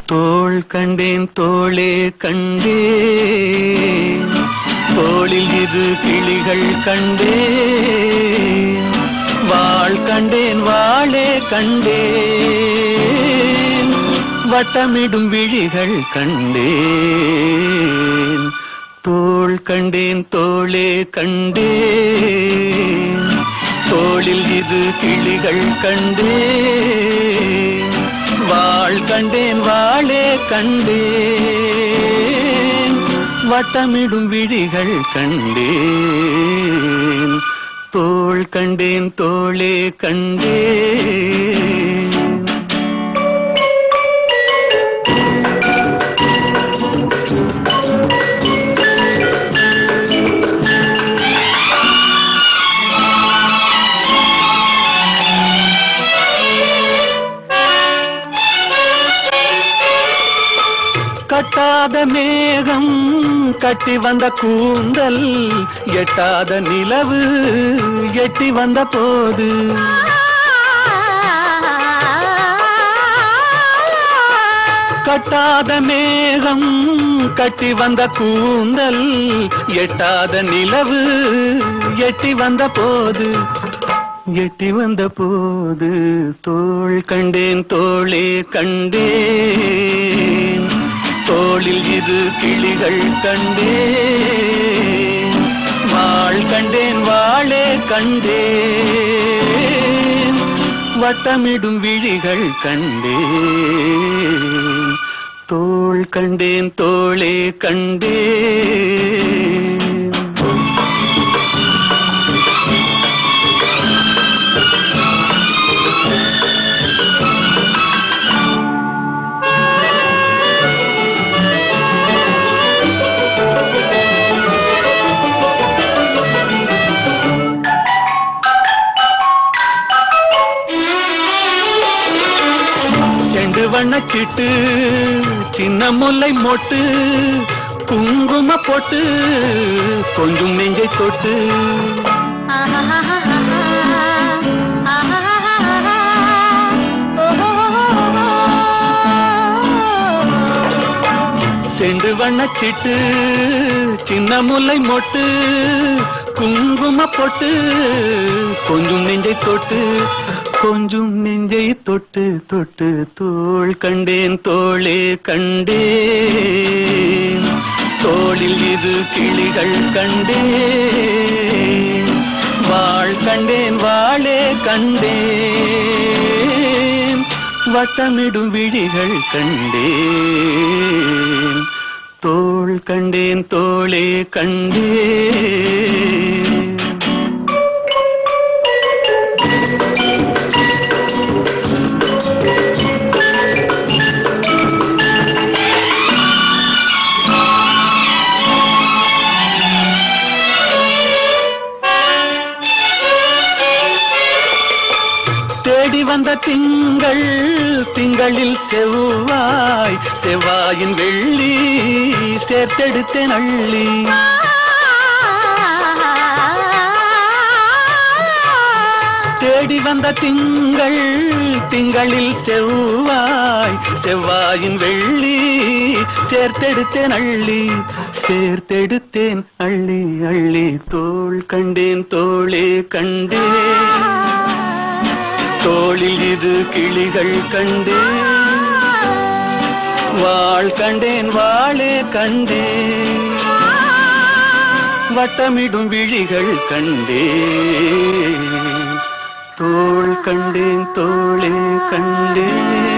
தோள் கண்டேன் தோளே கண்டேன் தோளில் இரு கிளிகள் கண்டேன் வாழ் கண்டேன் வாளே கண்டேன் வட்டமிடும் விழிகள் கண்டேன் தோள் கண்டேன் தோளே கண்டேன் தோளில் இது கிளிகள் கண்டேன் வாழ் கண்டேன் வாளே கண்டேன் வட்டமிடும் விழிகள் கண்டேன் தோள் கண்டேன் தோளே கண்டேன் கட்டாத மேகம் கட்டி வந்த கூந்தல் எட்டாத நிலவு எட்டி வந்த போது கட்டாத மேகம் கட்டி வந்த கூந்தல் எட்டாத நிலவு எட்டி வந்த போது எட்டி வந்த போது தோள் கண்டேன் தோளே கண்டேன் தோளில் இரு கிளிகள் கண்டேன் வாழ் கண்டேன் வாளே கண்டேன் வட்டமிடும் விழிகள் கண்டேன் தோள் கண்டேன் தோளே கண்டேன் செண்டு வண்ணச்சிட்டு சின்ன முல்லை மொட்டு குங்கும போட்டு கொஞ்சம் நெஞ்சை தொட்டு செண்டு வண்ணச்சிட்டு சின்ன முல்லை மொட்டு குங்கும போட்டு கொஞ்சம் நெஞ்சை தொட்டு கொஞ்சம் நெஞ்சை தொட்டு தொட்டு தோள் கண்டேன் தோளே கண்டேன் தோளில் இரு கிளிகள் கண்டேன் வாழ் கண்டேன் வாளே கண்டேன் வட்டமிடும் விழிகள் கண்டேன் தோள் கண்டேன் தோளே கண்டேன் தேடி வந்த திங்கள் திங்களில் செவ்வாய் செவ்வாயின் வெள்ளி சேர்த்தெடுத்தேன் அள்ளி தேடி வந்த திங்கள் திங்களில் செவ்வாய் செவ்வாயின் வெள்ளி சேர்த்தெடுத்தேன் அள்ளி சேர்த்தெடுத்தேன் அள்ளி அள்ளி தோள் கண்டேன் தோளே கண்டேன் தோளில் இது கிளிகள் கண்டேன் வாழ் கண்டேன் வாளே கண்டேன் வட்டமிடும் விழிகள் கண்டேன் தோள் கண்டேன் தோளே கண்டேன்